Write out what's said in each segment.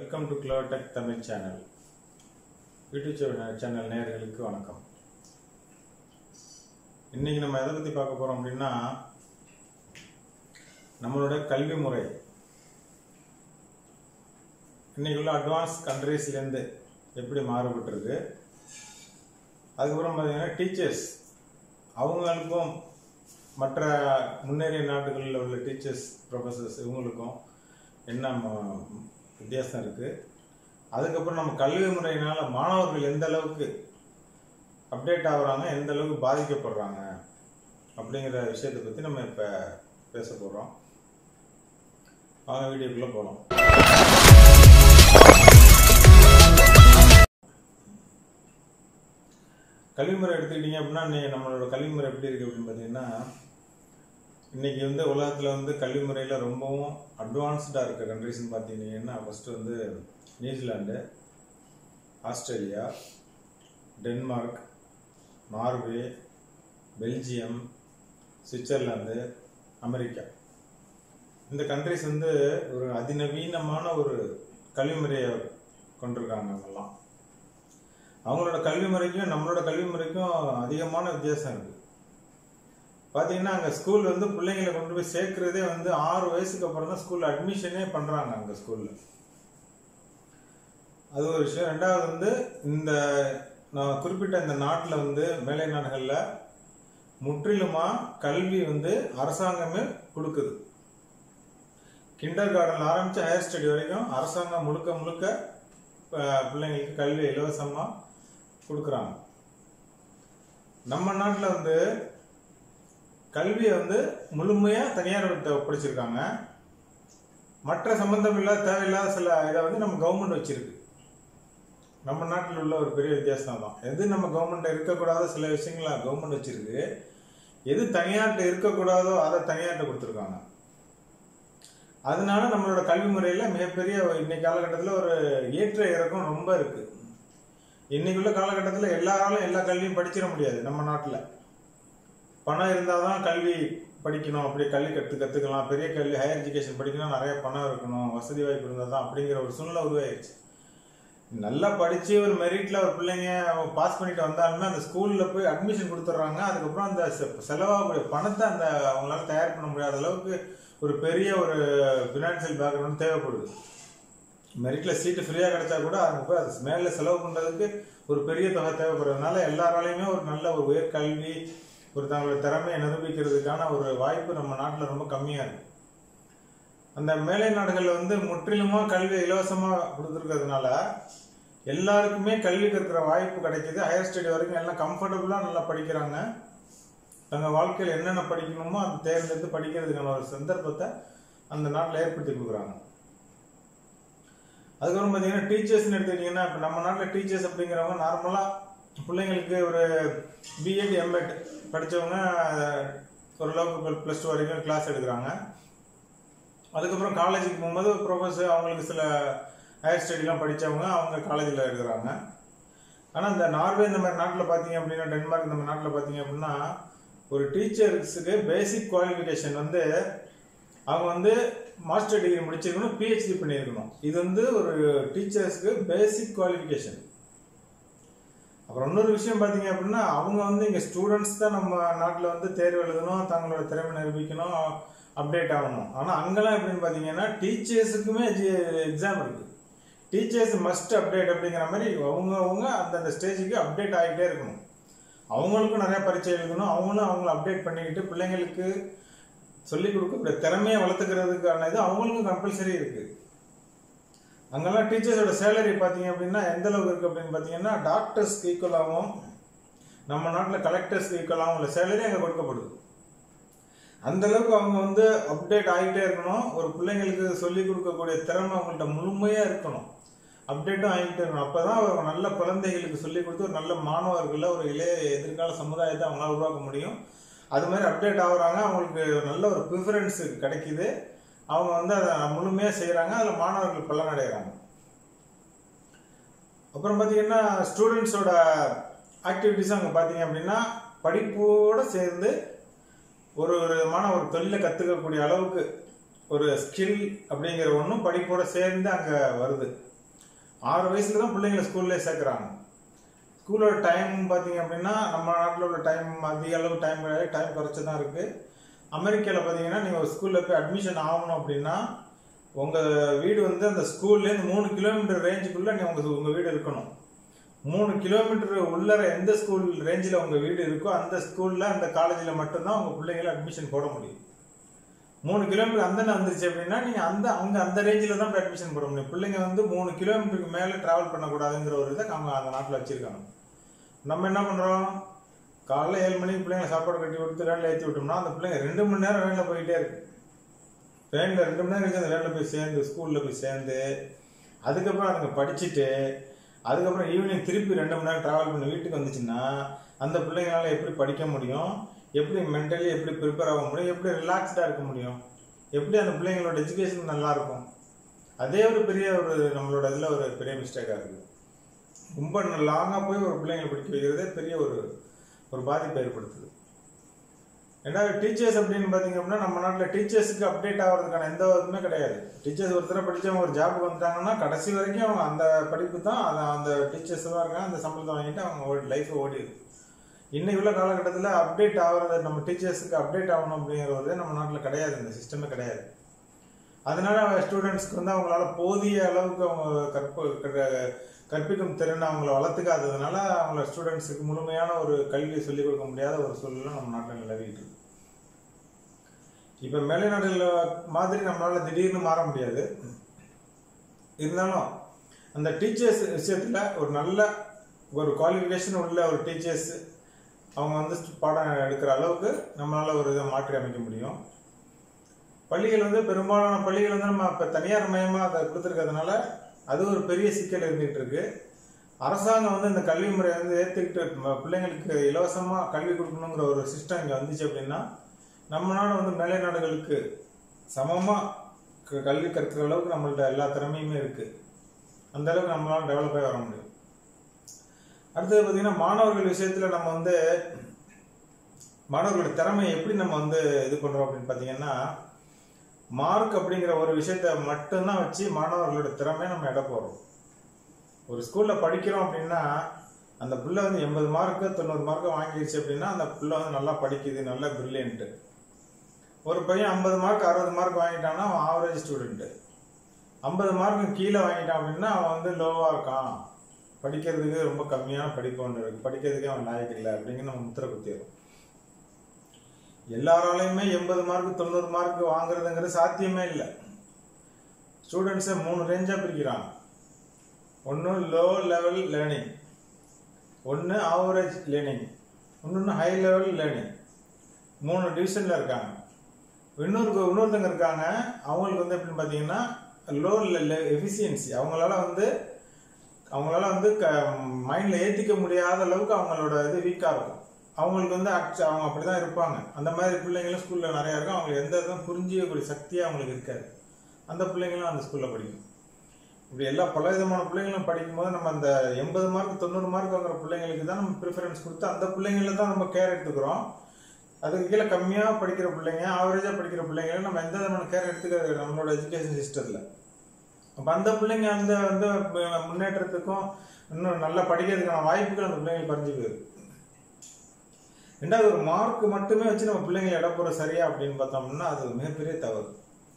welcome to tech Tamil channel YouTube channel channel நேயர்களுக்கு வணக்கம் இன்னைக்கு நம்ம எதை பற்றி பார்க்க போகிறோம் அப்படின்னா நம்மளோட கல்வி முறை இன்னைக்கு உள்ள அட்வான்ஸ் கண்ட்ரீஸ்லேருந்து எப்படி மாறுபட்டிருக்கு அதுக்கப்புறம் பார்த்தீங்கன்னா டீச்சர்ஸ் அவங்களுக்கும் மற்ற முன்னேறிய நாடுகளில் உள்ள டீச்சர்ஸ் ப்ரொஃபஸர்ஸ் இவங்களுக்கும் என்ன ம- வித்தியாசம் இருக்குது அதுக்கப்புறம் நம்ம கல்வி முறையினால் மாணவர்கள் எந்த அளவுக்கு அப்டேட் ஆகுறாங்க எந்த அளவுக்கு பாதிக்கப்படுறாங்க அப்படிங்கிற விஷயத்தை பற்றி நம்ம இப்போ பேச போகிறோம் வாங்க வீடியோக்குள்ளே போகலாம் கல்வி முறை எடுத்துக்கிட்டீங்க அப்படின்னா நீ- நம்மளோட கல்வி முறை எப்படி இருக்குது அப்படின்னு பார்த்தீங்கன்னா இன்னைக்கு வந்து உலகத்தில் வந்து கல்வி முறையில் ரொம்பவும் அட்வான்ஸ்டாக இருக்க கண்ட்ரிஸ்னு பார்த்தீங்கன்னா ஃபஸ்ட்டு வந்து New Zealand Australia Denmark Norway Belgium Switzerland America இந்த கண்ட்ரிஸ் வந்து ஒரு அதிநவீனமான ஒரு கல்வி முறையை கொண்டிருக்காங்க அவங்கெல்லாம் அவங்களோட கல்வி முறைக்கும் நம்மளோட கல்வி முறைக்கும் அதிகமான வித்தியாசம் இருக்கு பார்த்தீங்கன்னா அங்கே ஸ்கூல் வந்து பிள்ளைங்களை கொண்டு போய் சேர்க்கறதே வந்து ஆறு வயசுக்கு அப்புறம் தான் ஸ்கூல் அட்மிஷனே பண்ணுறாங்க அங்கே ஸ்கூலில் அது ஒரு விஷயம் ரெண்டாவது வந்து இந்த நான் குறிப்பிட்ட இந்த நாட்டில் வந்து மேலை நாடுகளில் முற்றிலுமாக கல்வி வந்து அரசாங்கமே கொடுக்குது கிண்டர் கார்டன் ஆரம்பித்து ஹையர் ஸ்டடி வரைக்கும் அரசாங்கம் முழுக்க முழுக்க அஹ், பிள்ளைங்களுக்கு கல்வி இலவசமாக கொடுக்குறாங்க நம்ம நாட்டில் வந்து கல்வியை வந்து முழுமையாக தனியார்கிட்ட ஒப்படைச்சிருக்காங்க மற்ற சம்பந்தம் இல்லாத தேவையில்லாத சில இதை வந்து நம்ம கவர்மெண்ட் வச்சிருக்கு நம்ம நாட்டில் உள்ள ஒரு பெரிய வித்தியாசம் தான் எது நம்ம கவர்மெண்ட் இருக்கக்கூடாத சில விஷயங்களை கவர்மெண்ட் வச்சிருக்கு எது தனியார்கிட்ட இருக்கக்கூடாதோ அதை தனியார்கிட்ட கொடுத்துருக்காங்க அதனால நம்மளோட கல்வி முறையில் மிகப்பெரிய ஒரு இன்னைக்கு காலகட்டத்தில் ஒரு ஏற்ற இறக்கம் ரொம்ப இருக்கு இன்னைக்குள்ள காலகட்டத்தில் எல்லாராலும் எல்லா கல்வியும் படிச்சிட முடியாது நம்ம நாட்டில் பணம் இருந்தால் தான் கல்வி படிக்கணும் அப்படி கல்வி கற்று கற்றுக்கலாம் பெரிய கல்வி ஹையர் எஜுகேஷன் படிக்கணும் நிறைய பணம் இருக்கணும் வசதி வாய்ப்பு இருந்தால் தான் அப்படிங்கிற ஒரு சூழ்நிலை உருவாயிருச்சு நல்லா படித்து ஒரு மெரிட்டில் ஒரு பிள்ளைங்க பாஸ் பண்ணிட்டு வந்தாலுமே அந்த ஸ்கூலில் போய் அட்மிஷன் கொடுத்துட்றாங்க அதுக்கப்புறம் அந்த செ- செலவாகக்கூடிய பணத்தை அந்த அவங்களால தயார் பண்ண முடியாத அளவுக்கு ஒரு பெரிய ஒரு ஃபினான்சியல் பேக்ரவுண்ட் தேவைப்படுது மெரிட்டில் சீட்டு ஃப்ரீயாக கிடைச்சா கூட அங்கே போய் அது மேலே செலவு பண்ணுறதுக்கு ஒரு பெரிய தொகை தேவைப்படுறதுனால எல்லாராலையுமே ஒரு நல்ல ஒரு உயர்கல்வி ஒரு தங்களோட திறமையை நிரூபிக்கிறதுக்கான ஒரு வாய்ப்பு நம்ம நாட்டில் ரொம்ப கம்மியாக இருக்கு அந்த மேலை நாடுகளில் வந்து முற்றிலுமாக கல்வி இலவசமாக கொடுத்துருக்கிறதுனால எல்லாருக்குமே கல்வி கற்கிற வாய்ப்பு கிடைக்குது ஹையர் ஸ்டடி வரைக்கும் எல்லாம் கம்ஃபர்டபுளாக நல்லா படிக்கிறாங்க தங்கள் வாழ்க்கையில் என்னென்ன படிக்கணுமோ அதை தேர்ந்தெடுத்து படிக்கிறதுக்கான ஒரு சந்தர்ப்பத்தை அந்த நாட்டில் ஏற்படுத்தி கொடுக்குறாங்க அதுக்கப்புறம் பார்த்தீங்கன்னா டீச்சர்ஸ்னு எடுத்துக்கிட்டிங்கன்னா இப்போ நம்ம நாட்டில் டீச்சர்ஸ் அப்படிங்கிறவங்க நார்மலாக பிள்ளைங்களுக்கு ஒரு பிஎட் எம்எட் படித்தவங்க ஓரளவுக்கு ப்ளஸ் டூ வரைக்கும் கிளாஸ் எடுக்கிறாங்க அதுக்கப்புறம் காலேஜுக்கு போகும்போது ப்ரொஃபஸர் அவங்களுக்கு சில ஹையர் ஸ்டடிலாம் படித்தவங்க அவங்க காலேஜில் இருக்கிறாங்க ஆனால் இந்த நார்வே இந்த மாதிரி நாட்டில் பார்த்தீங்க அப்படின்னா டென்மார்க் இந்த மாதிரி நாட்டில் பார்த்தீங்க அப்படின்னா ஒரு டீச்சர்ஸுக்கு பேசிக் குவாலிஃபிகேஷன் வந்து அவங்க வந்து மாஸ்டர் டிகிரி முடிச்சிருக்கணும் பிஹெச்டி பண்ணியிருக்கணும் இது வந்து ஒரு டீச்சர்ஸ்க்கு பேசிக் குவாலிஃபிகேஷன் அப்புறம் இன்னொரு விஷயம் பார்த்தீங்க அப்படின்னா அவங்க வந்து இங்கே ஸ்டூடெண்ட்ஸ் தான் நம்ம நாட்டில் வந்து தேர்வு எழுதணும் தங்களோட திறமை நிரூபிக்கணும் அப்டேட் ஆகணும் ஆனால் அங்கெல்லாம் எப்படின்னு பார்த்தீங்கன்னா டீச்சர்ஸுக்குமே எக்ஸாம் இருக்குது டீச்சர்ஸ் மஸ்ட் அப்டேட் அப்படிங்கிற மாதிரி அவங்கவுங்க அந்தந்த ஸ்டேஜுக்கு அப்டேட் ஆகிட்டே இருக்கணும் அவங்களுக்கும் நிறைய பரீட்சை எழுதணும் அவங்களும் அவங்கள அப்டேட் பண்ணிக்கிட்டு பிள்ளைங்களுக்கு சொல்லிக் கொடுக்கக்கூடிய திறமையை வளர்த்துக்கிறதுக்கான இது அவங்களுக்கும் கம்பல்சரி இருக்குது அங்கெல்லாம் டீச்சர்ஸோட சேலரி பார்த்தீங்க அப்படின்னா எந்த அளவுக்கு இருக்குது அப்படின்னு பார்த்தீங்கன்னா டாக்டர்ஸ்க்கு ஈக்குவலாகவும் நம்ம நாட்டில் கலெக்டர்ஸ்க்கு ஈக்குவலாகவும் உள்ள சேலரி அங்கே கொடுக்கப்படுது அந்த அளவுக்கு அவங்க வந்து அப்டேட் ஆகிட்டே இருக்கணும் ஒரு பிள்ளைங்களுக்கு சொல்லிக் கொடுக்கக்கூடிய திறமை அவங்கள்ட்ட முழுமையாக இருக்கணும் அப்டேட்டும் ஆகிட்டே இருக்கணும் அப்போ தான் ஒரு நல்ல குழந்தைகளுக்கு சொல்லிக் கொடுத்து ஒரு நல்ல மாணவர்களை ஒரு இளைய எதிர்கால சமுதாயத்தை அவங்களால உருவாக்க முடியும் அது மாதிரி அப்டேட் ஆகுறாங்க அவங்களுக்கு நல்ல ஒரு ப்ரிஃபரன்ஸ் கிடைக்குது அவங்க வந்து அதை முழுமையாக செய்கிறாங்க அதில் மாணவர்கள் பலனடைகிறாங்க அப்புறம் பார்த்தீங்கன்னா ஸ்டூடெண்ட்ஸோட ஆக்டிவிட்டிஸ் அங்கே பார்த்தீங்க அப்படின்னா படிப்போடு சேர்ந்து ஒரு ஒரு விதமான ஒரு தொழிலை கற்றுக்கக்கூடிய அளவுக்கு ஒரு ஸ்கில் அப்படிங்கிற ஒன்றும் படிப்போட சேர்ந்து அங்கே வருது ஆறு வயசுல தான் பிள்ளைங்களை ஸ்கூல்லே சேர்க்குறாங்க ஸ்கூலோட டைம் பார்த்தீங்க அப்படின்னா நம்ம நாட்டில் உள்ள டைம் அதிக அளவு டைம் கிடையாது டைம் குறைச்சி தான் இருக்குது அமெரிக்காவில் பார்த்தீங்கன்னா நீங்கள் ஒரு ஸ்கூலில் போய் அட்மிஷன் ஆகணும் அப்படின்னா உங்கள் வீடு வந்து அந்த ஸ்கூல்லேருந்து மூணு கிலோமீட்டர் ரேஞ்சுக்குள்ளே நீ உங்கள் உங்கள் வீடு இருக்கணும் மூணு கிலோமீட்டர் உள்ளர எந்த ஸ்கூல் ரேஞ்சில் உங்கள் வீடு இருக்கோ அந்த ஸ்கூலில் அந்த காலேஜில் மட்டும்தான் உங்கள் பிள்ளைங்களை அட்மிஷன் போட முடியும் மூணு கிலோமீட்டர் அந்த வந்துருச்சு அப்படின்னா நீங்கள் அந்த அங்கே அந்த ரேஞ்சில் தான் போய் அட்மிஷன் போட முடியும் பிள்ளைங்க வந்து மூணு கிலோமீட்டருக்கு மேலே ட்ராவல் பண்ணக்கூடாதுங்கிற ஒரு இதை அவங்க அந்த நாட்டில் வச்சுருக்காங்க நம்ம என்ன பண்ணுறோம் காலைல ஏழு மணிக்கு பிள்ளைங்க சாப்பாடு கட்டி கொடுத்து வேனில் ஏற்றி விட்டோம்னா அந்த பிள்ளைங்க ரெண்டு மணி நேரம் வேனில் போயிட்டே இருக்கு வேனில் ரெண்டு மணி நேரம் கழிச்சு அந்த வேனில் போய் சேர்ந்து ஸ்கூலில் போய் சேர்ந்து அதுக்கப்புறம் அதுங்க படிச்சுட்டு அதுக்கப்புறம் ஈவினிங் திருப்பி ரெண்டு மணி நேரம் ட்ராவல் பண்ணி வீட்டுக்கு வந்துச்சுன்னா அந்த பிள்ளைங்களால எப்படி படிக்க முடியும் எப்படி மென்டலி எப்படி ப்ரிப்பேர் ஆக முடியும் எப்படி ரிலாக்ஸ்டாக இருக்க முடியும் எப்படி அந்த பிள்ளைங்களோட எஜுகேஷன் நல்லா இருக்கும் அதே ஒரு பெரிய ஒரு நம்மளோட இதில் ஒரு பெரிய மிஸ்டேக்காக இருக்குது ரொம்ப லாங்காக போய் ஒரு பிள்ளைங்களை படிக்க வைக்கிறதே பெரிய ஒரு ஒரு பாதிப்பை ஏற்படுத்துது ரெண்டாவது டீச்சர்ஸ் அப்படின்னு பார்த்தீங்க அப்படின்னா நம்ம நாட்டில் டீச்சர்ஸுக்கு அப்டேட் ஆகிறதுக்கான எந்த இதுவுமே கிடையாது டீச்சர்ஸ் ஒருத்தர படிச்சவங்க ஒரு ஜாபுக்கு வந்துட்டாங்கன்னா கடைசி வரைக்கும் அவங்க அந்த படிப்பு தான் அந்த அந்த டீச்சர்ஸ் தான் இருக்காங்க அந்த சம்பளத்தை வாங்கிட்டு அவங்க லைஃப்பை ஓடிடுது இன்னைக்கு உள்ள காலகட்டத்தில் அப்டேட் ஆகிறது நம்ம டீச்சர்ஸுக்கு அப்டேட் ஆகணும் அப்படிங்கிறது நம்ம நாட்டில் கிடையாது இந்த சிஸ்டமே கிடையாது அதனால ஸ்டூடெண்ட்ஸ்க்கு வந்து அவங்களால போதிய அளவுக்கு அவங்க கற்ப க- கற்பிக்கும் திறனை அவங்கள வளர்த்துக்காததுனால அவங்கள ஸ்டூடெண்ட்ஸுக்கு முழுமையான ஒரு கல்வியை சொல்லிக் கொடுக்க முடியாத ஒரு சூழ்நிலை நம்ம நாட்டில் நிலவிட்டு இருக்கு இப்போ மேலைநாடுகளில் மாதிரி நம்மளால திடீர்னு மாற முடியாது இருந்தாலும் அந்த டீச்சர்ஸ் விஷயத்தில் ஒரு நல்ல ஒரு குவாலிஃபிகேஷன் உள்ள ஒரு டீச்சர்ஸ் அவங்க வந்து பாடம் எடுக்கிற அளவுக்கு நம்மளால ஒரு இதை மாற்றி அமைக்க முடியும் பள்ளிகள் வந்து பெரும்பாலான பள்ளிகள் வந்து நம்ம இப்போ தனியார் மயமாக அதை கொடுத்துருக்கிறதுனால அது ஒரு பெரிய சிக்கல் இருந்துகிட்டு இருக்கு அரசாங்கம் வந்து இந்த கல்வி முறையை வந்து ஏற்றுக்கிட்டு ம- பிள்ளைங்களுக்கு இலவசமாக கல்வி கொடுக்கணுங்கிற ஒரு சிஸ்டம் இங்கே வந்துச்சு அப்படின்னா நம்ம நாடு வந்து மேலை நாடுகளுக்கு சமமாக கல்வி கற்கிற அளவுக்கு நம்மள்ட்ட எல்லா திறமையுமே இருக்குது அந்த அளவுக்கு நம்மளால டெவலப் ஆகி வர முடியும் அடுத்தது பார்த்தீங்கன்னா மாணவர்கள் விஷயத்தில் நம்ம வந்து மாணவர்களோட திறமையை எப்படி நம்ம வந்து இது பண்ணுறோம் அப்படின்னு பார்த்தீங்கன்னா மார்க் அப்படிங்கிற ஒரு விஷயத்த மட்டும்தான் வச்சு மாணவர்களோட திறமையை நம்ம எடை போடுறோம் ஒரு ஸ்கூல்ல படிக்கிறோம் அப்படின்னா அந்த பிள்ளை வந்து எண்பது மார்க்கு தொண்ணூறு மார்க்கு வாங்கிடுச்சு அப்படின்னா அந்த பிள்ளை வந்து நல்லா படிக்குது நல்லா பிரில்லியன்ட்டு ஒரு பையன் ஐம்பது மார்க் அறுபது மார்க் வாங்கிட்டான்னா அவன் ஆவரேஜ் ஸ்டூடெண்ட்டு ஐம்பது மார்க்கு கீழே வாங்கிட்டான் அப்படின்னா அவன் வந்து லோவாக இருக்கான் படிக்கிறதுக்கு ரொம்ப கம்மியான படிப்பு ஒன்று இருக்கு படிக்கிறதுக்கே அவன் லாயக்கு இல்லை அப்படிங்கிற நம்ம முத்திரை குத்திடுறோம் எல்லாராலையுமே எண்பது மார்க் தொண்ணூறு மார்க் வாங்குறதுங்கிறது சாத்தியமே இல்லை ஸ்டூடெண்ட்ஸை மூணு ரேஞ்சாக பிரிக்கிறாங்க ஒன்று லோ லெவல் லேர்னிங் ஒன்று ஆவரேஜ் லேர்னிங் இன்னொன்று ஹை லெவல் லேர்னிங் மூணு டிவிஷனில் இருக்காங்க இன்னொரு இன்னொருத்தங்க இருக்காங்க அவங்களுக்கு வந்து எப்படின்னு பார்த்தீங்கன்னா லோ எஃபிஷியன்சி அவங்களால வந்து அவங்களால வந்து க மைண்டில் ஏற்றிக்க முடியாத அளவுக்கு அவங்களோட இது வீக்காக இருக்கும் அவங்களுக்கு வந்து actu- அவங்க அப்படி தான் இருப்பாங்க அந்த மாதிரி பிள்ளைங்களும் ஸ்கூலில் நிறையா இருக்கும் அவங்களுக்கு எந்த இதுவும் புரிஞ்சிக்கக்கூடிய சக்தியே அவங்களுக்கு இருக்காது அந்த பிள்ளைங்களும் அந்த ஸ்கூலில் படிக்கும் இப்படி எல்லா பல விதமான பிள்ளைங்களும் படிக்கும்போது நம்ம அந்த எண்பது மார்க் தொண்ணூறு மார்க் வாங்குற பிள்ளைங்களுக்கு தான் நம்ம ப்ரிஃபரன்ஸ் கொடுத்து அந்த பிள்ளைங்கள தான் நம்ம கேர் எடுத்துக்கிறோம் அதுக்கு கீழே கம்மியாக படிக்கிற பிள்ளைங்க ஆவரேஜாக படிக்கிற பிள்ளைங்கள நம்ம எந்த விதமான கேர் எடுத்துக்கிறது நம்மளோட எஜுகேஷன் சிஸ்டத்தில் அப்போ அந்த பிள்ளைங்க அந்த வந்து மு- முன்னேற்றத்துக்கும் இன்னும் நல்லா படிக்கிறதுக்கான வாய்ப்புகள் அந்த பிள்ளைங்களுக்கு குறைஞ்சி போயிருக்கு ரெண்டாவது ஒரு மார்க் மட்டுமே வச்சு நம்ம பிள்ளைங்களை இட போகிற சரியா அப்படின்னு பார்த்தோம்னா அது ஒரு மிகப்பெரிய தவறு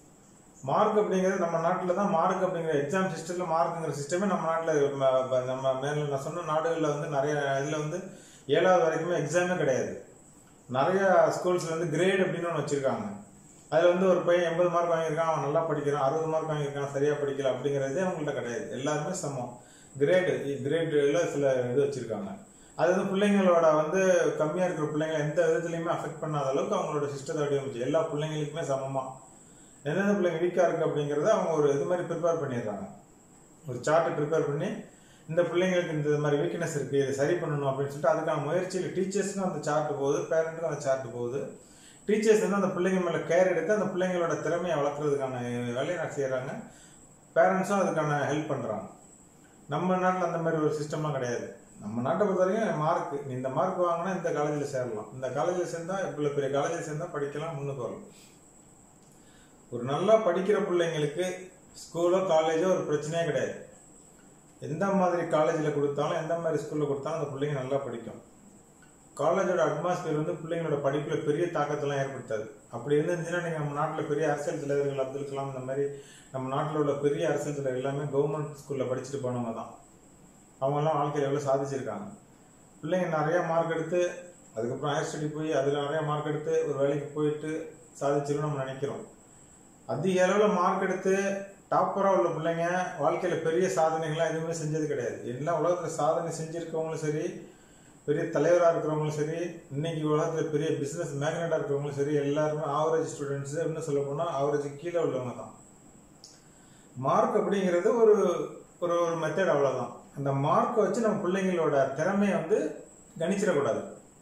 மார்க் அப்படிங்கிறது நம்ம நாட்டில் தான் மார்க் அப்படிங்கிற எக்ஸாம் சிஸ்டத்தில் மார்க்குங்கிற சிஸ்டமே நம்ம நாட்டில் நம்ம மேல நான் சொன்ன நாடுகளில் வந்து நிறைய இதில் வந்து ஏழாவது வரைக்குமே எக்ஸாமே கிடையாது நிறைய ஸ்கூல்ஸ்ல வந்து கிரேட் அப்படின்னு ஒன்று வச்சிருக்காங்க அதில் வந்து ஒரு பையன் எண்பது மார்க் வாங்கியிருக்கான் அவன் நல்லா படிக்கிறான் அறுபது மார்க் வாங்கியிருக்கான் சரியா படிக்கல அப்படிங்கிறதே அவங்கள்ட்ட கிடையாது எல்லாருமே சமம் கிரேடு கிரேடில் சில இது வச்சிருக்காங்க அது வந்து பிள்ளைங்களோட வந்து கம்மியாக இருக்கிற பிள்ளைங்க எந்த விதத்துலையுமே அஃபெக்ட் பண்ணாத அளவுக்கு அவங்களோட சிஸ்டத்தை வடிவமைச்சு எல்லா பிள்ளைங்களுக்குமே சமமாக எந்தெந்த பிள்ளைங்க வீக்காக இருக்குது அப்படிங்கிறத அவங்க ஒரு இது மாதிரி ப்ரிப்பேர் பண்ணிடுறாங்க ஒரு சார்ட்டை ப்ரிப்பேர் பண்ணி இந்த பிள்ளைங்களுக்கு இந்த மாதிரி வீக்னஸ் இருக்குது இதை சரி பண்ணணும் அப்படின்னு சொல்லிட்டு அதுக்கான முயற்சியில் டீச்சர்ஸ்க்கும் அந்த சார்ட் போகுது பேரண்ட்டுக்கும் அந்த சார்ட் போகுது டீச்சர்ஸ் வந்து அந்த பிள்ளைங்க மேலே கேர் எடுத்து அந்த பிள்ளைங்களோட திறமையை வளர்க்குறதுக்கான வேலையை நான் செய்கிறாங்க பேரண்ட்ஸும் அதுக்கான ஹெல்ப் பண்ணுறாங்க நம்ம நாட்டில் அந்த மாதிரி ஒரு சிஸ்டம்லாம் கிடையாது நம்ம நாட்டை பொறுத்த வரைக்கும் மார்க் நீ இந்த மார்க் வாங்கினா இந்த காலேஜில் சேரலாம் இந்த காலேஜில் சேர்ந்தா இவ்வளோ பெரிய காலேஜில் சேர்ந்தா படிக்கலாம் முன்னுக்கு வரலாம் ஒரு நல்லா படிக்கிற பிள்ளைங்களுக்கு ஸ்கூலோ காலேஜோ ஒரு பிரச்சனையே கிடையாது எந்த மாதிரி காலேஜில் கொடுத்தாலும் எந்த மாதிரி ஸ்கூலில் கொடுத்தாலும் அந்த பிள்ளைங்க நல்லா படிக்கும் காலேஜோட அட்மாஸ்பியர் வந்து பிள்ளைங்களோட படிப்பில் பெரிய தாக்கத்தெல்லாம் ஏற்படுத்தாது அப்படி இருந்துச்சுன்னா நீங்கள் நம்ம நாட்டில் பெரிய அரசியல் தலைவர்கள் அப்துல் கலாம் இந்த மாதிரி நம்ம நாட்டில் உள்ள பெரிய அரசியல் தலைவர் எல்லாமே கவர்மெண்ட் ஸ்கூலில் படிச்சுட்டு போனவங்க தான் அவங்கெல்லாம் வாழ்க்கையில் எவ்வளோ சாதிச்சிருக்காங்க பிள்ளைங்க நிறைய மார்க் எடுத்து அதுக்கப்புறம் ஹையர் ஸ்டடி போய் அதில் நிறைய மார்க் எடுத்து ஒரு வேலைக்கு போயிட்டு சாதிச்சிருன்னு நம்ம நினைக்கிறோம் அதிக அளவில் மார்க் எடுத்து டாப்பராக உள்ள பிள்ளைங்க வாழ்க்கையில் பெரிய சாதனைகள்லாம் எதுவுமே செஞ்சது கிடையாது எல்லாம் உலகத்தில் சாதனை செஞ்சுருக்கவங்களும் சரி பெரிய தலைவராக இருக்கிறவங்களும் சரி இன்னைக்கு உலகத்தில் பெரிய பிஸ்னஸ் மேக்னட்டாக இருக்கிறவங்களும் சரி எல்லாருமே ஆவரேஜ் ஸ்டூடெண்ட்ஸு இன்னும் சொல்ல போனால் ஆவரேஜ் கீழே உள்ளவங்க தான் மார்க் அப்படிங்கிறது ஒரு ஒரு ஒரு மெத்தட் அவ்வளோதான் அந்த மார்க்கை வச்சு நம்ம பிள்ளைங்களோட திறமையை வந்து கணிச்சிடக்கூடாது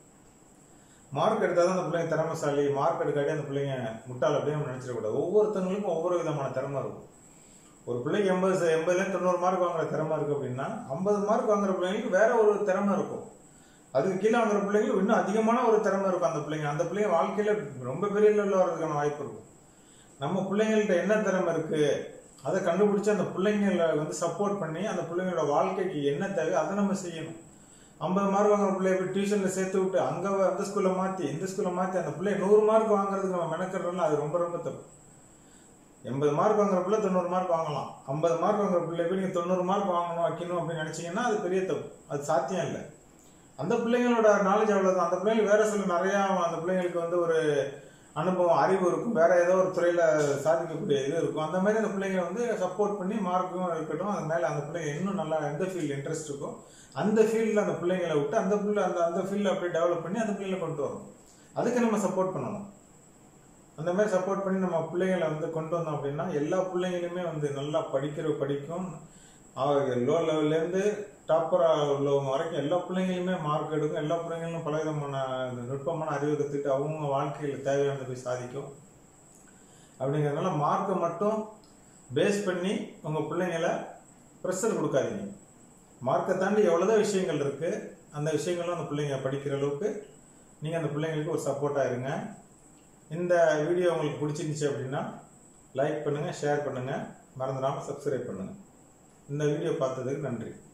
மார்க் எடுத்தால் தான் அந்த பிள்ளைங்க திறமைசாலி மார்க் எடுக்காட்டி அந்த பிள்ளைங்க முட்டாள் அப்படின்னு நம்ம நினச்சிடக்கூடாது ஒவ்வொருத்தவங்களுக்கும் ஒவ்வொரு விதமான திறமை இருக்கும் ஒரு பிள்ளைக்கு எண்பது எண்பதுலேருந்து தொண்ணூறு மார்க் வாங்குற திறமை இருக்குது அப்படின்னா ஐம்பது மார்க் வாங்குற பிள்ளைங்களுக்கு வேற ஒரு திறமை இருக்கும் அதுக்கு கீழே வாங்குற பிள்ளைங்களுக்கு இன்னும் அதிகமான ஒரு திறமை இருக்கும் அந்த பிள்ளைங்க அந்த பிள்ளைங்க வாழ்க்கையில் ரொம்ப பெரிய லெவலில் வர்றதுக்கான வாய்ப்பு இருக்கும் நம்ம பிள்ளைங்கள்ட்ட என்ன திறமை இருக்குது அதை கண்டுபிடிச்சி அந்த பிள்ளைங்களை வந்து சப்போர்ட் பண்ணி அந்த பிள்ளைங்களோட வாழ்க்கைக்கு என்ன தேவை அதை நம்ம செய்யணும் ஐம்பது மார்க் வாங்குற பிள்ளைய போய் டியூஷனில் சேர்த்து விட்டு அங்கே அந்த ஸ்கூலில் மாற்றி இந்த ஸ்கூலில் மாற்றி அந்த பிள்ளைய நூறு மார்க் வாங்குறதுக்கு நம்ம மெனக்கிறோம்ல அது ரொம்ப ரொம்ப தப்பு எண்பது மார்க் வாங்குற பிள்ளை தொண்ணூறு மார்க் வாங்கலாம் ஐம்பது மார்க் வாங்குற பிள்ளை போய் நீங்கள் தொண்ணூறு மார்க் வாங்கணும் வைக்கணும் அப்படின்னு நினச்சிங்கன்னா அது பெரிய தப்பு அது சாத்தியம் இல்லை அந்த பிள்ளைங்களோட நாலேஜ் அவ்வளோதான் அந்த பிள்ளைங்களுக்கு வேற சில நிறையா அந்த பிள்ளைங்களுக்கு வந்து ஒரு அனுபவம் அறிவு இருக்கும் வேற ஏதோ ஒரு துறையில சாதிக்கக்கூடிய இது இருக்கும் அந்த மாதிரி அந்த பிள்ளைங்க வந்து சப்போர்ட் பண்ணி மார்க்கும் இருக்கட்டும் அது மேலே அந்த பிள்ளைங்க இன்னும் நல்லா எந்த ஃபீல்டு இன்ட்ரெஸ்ட் இருக்கோ அந்த ஃபீல்டில் அந்த பிள்ளைங்களை விட்டு அந்த பிள்ளை அந்த அந்த ஃபீல்டில் அப்படியே டெவலப் பண்ணி அந்த பிள்ளைங்களை கொண்டு வரணும் அதுக்கு நம்ம சப்போர்ட் பண்ணணும் அந்த மாதிரி சப்போர்ட் பண்ணி நம்ம பிள்ளைங்களை வந்து கொண்டு வந்தோம் அப்படின்னா எல்லா பிள்ளைங்களுமே வந்து நல்லா படிக்கிற படிக்கும் லோ லெவல்லேருந்து டாப்பராக உள்ளவங்க வரைக்கும் எல்லா பிள்ளைங்களுமே மார்க் எடுக்கும் எல்லா பிள்ளைங்களும் பல விதமான நுட்பமான அறிவு கற்றுக்கிட்டு அவங்க வாழ்க்கையில் தேவையானது போய் சாதிக்கும் அப்படிங்கிறதுனால மார்க்கை மட்டும் பேஸ் பண்ணி உங்கள் பிள்ளைங்களை ப்ரெஷர் கொடுக்காதீங்க மார்க்கை தாண்டி எவ்வளோதான் விஷயங்கள் இருக்குது அந்த விஷயங்கள்லாம் அந்த பிள்ளைங்க படிக்கிற அளவுக்கு நீங்கள் அந்த பிள்ளைங்களுக்கு ஒரு சப்போர்ட்டாக இருங்க இந்த வீடியோ உங்களுக்கு பிடிச்சிருந்துச்சு அப்படின்னா லைக் பண்ணுங்கள் ஷேர் பண்ணுங்கள் மறந்துடாமல் சப்ஸ்கிரைப் பண்ணுங்கள் இந்த வீடியோ பார்த்ததுக்கு நன்றி